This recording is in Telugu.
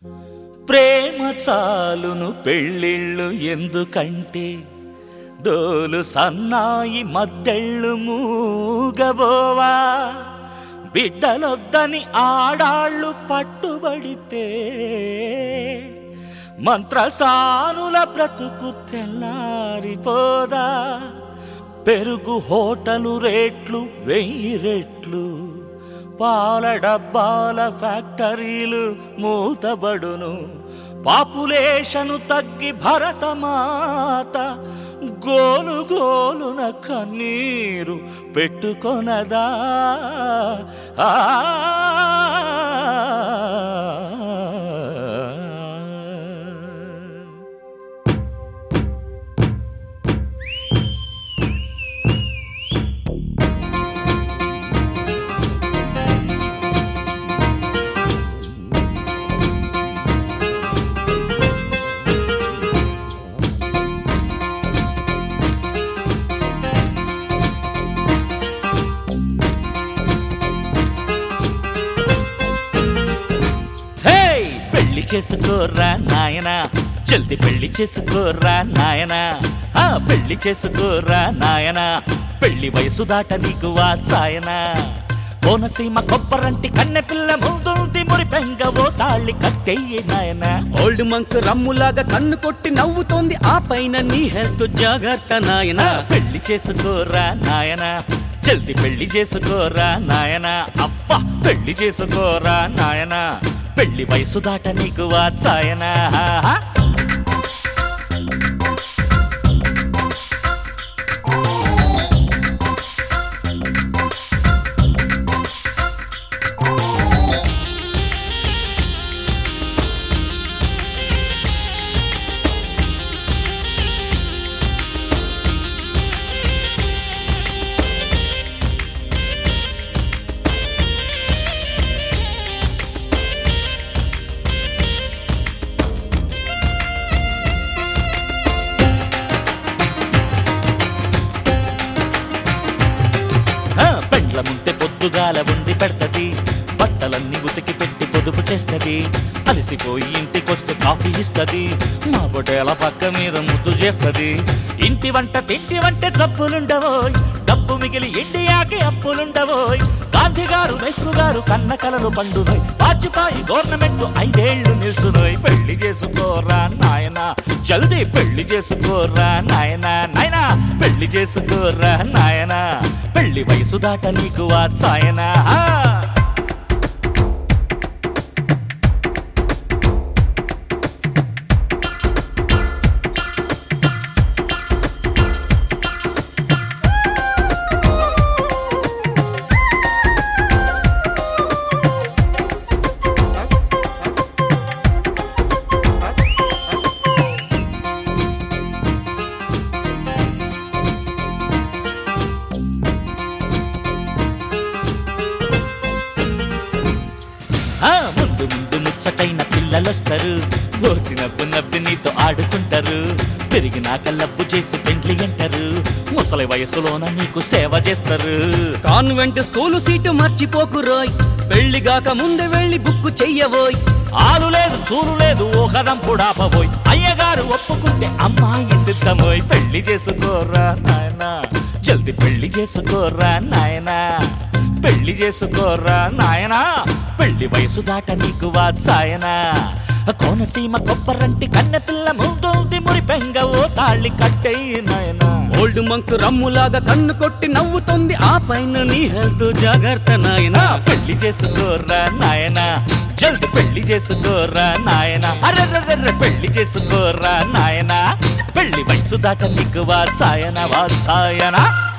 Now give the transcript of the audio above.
ప్రేమ చాలును పెళ్ళిళ్ళు ఎందుకంటే డోలు సన్నాయి మద్దెళ్ళు మూగబోవా బిడ్డలొద్దని ఆడాళ్ళు పట్టుబడితే మంత్రసానుల బ్రతుకు తెల్లారిపోదా పెరుగు హోటలు రేట్లు వెయ్యి రెట్లు పాల డబ్బాల ఫ్యాక్టరీలు మూతబడును పాపులేషను తగ్గి భరతమాత గోలు గోలున కన్నీరు పెట్టుకొనదా ఆ హే పెళ్లి చేసుకోరా నాయనా జల్ది పెళ్లి చేసుకోరా నాయనా ఆ పెళ్లి చేసుకోరా నాయనా పెళ్లి వయసు దాట నీకు వాచాయనా కోనసీమ కొబ్బరంటి కన్నె పిల్ల ముందుంది మురి పెంగ ఓ తాళి కట్టెయ్యి నాయనా ఓల్డ్ మంక్ రమ్ములాగా కన్ను కొట్టి నవ్వుతోంది ఆ పైన నీ హెల్త్ జాగ్రత్త నాయనా ఆ పెళ్లి చేసుకోరా నాయనా జల్ది పెళ్లి చేసుకోరా నాయనా అబ్బా పెళ్లి చేసుకోరా నాయనా పెళ్లి వయసు దాట నీకు వాచాయనా ఆ, పెండ్లముంటే పొద్దుగాల ఉండి పెడతది బట్టలన్నీ ఉతికి పెట్టి పొదుపు చేస్తది అలసిపోయి ఇంటికొస్తే కాఫీ ఇస్తది మా బొటేల పక్క మీద ముద్దు చేస్తది ఇంటి వంట తింటి వంటే జబ్బులుండవోయ్ డబ్బు మిగిలి ఇండియాకి అప్పులుండవోయ్ గాంధీ గారు నెహ్రూ గారు కన్న కలలు పండునోయ్ వాజ్పేయి గవర్నమెంట్ ఐదేళ్లు నిల్చునోయ్ పెళ్లి చేసుకోరా నాయనా జల్దీ పెళ్లి చేసుకోరా నాయనా నాయనా పెళ్లి చేసుకోరా నాయనా పెళ్లి వయసు దాట నీకు వాచాయనా ఆ ముందు ముందు ముచ్చటైన పిల్లలొస్తారు బోసినప్పు నవ్వి నీతో ఆడుకుంటారు పెరిగినాక లబ్బు చేసి పెండ్లి అంటారు ముసలి వయసులోన నీకు సేవ చేస్తారు కాన్వెంట్ స్కూలు సీటు మర్చిపోకు రోయ్ పెళ్లిగాక ముందే వెళ్ళి బుక్కు చెయ్యబోయ్ ఆలు లేదు చూలు లేదు ఓ కదం కూడా పబోయ్ అయ్యగారు ఒప్పుకుంటే అమ్మాయి సిద్ధమోయ్ పెళ్లి చేసుకోరా నాయనా జల్ది పెళ్లి చేసుకోరా నాయనా పెళ్లి చేసుకోరా నాయనా పెళ్లి వయసు దాట నీకు వాత్సాయనా కోనసీమ కొబ్బరంటి కన్నె పిల్ల ముందుంది మురి పెంగ ఓ తాళి కట్టేయి నాయనా ఓల్డ్ మంక్ రమ్ములాగా కన్ను కొట్టి నవ్వుతోంది ఆ పైన నీ హెల్త్ జాగ్రత్త నాయనా ఆ పెళ్లి చేసుకోరా నాయనా జల్ది పెళ్లి చేసుకోరా నాయనా అర్రర్రర్ర పెళ్లి చేసుకోరా నాయనా పెళ్లి వయసు దాకా నీకు వాసాయన వాసాయనా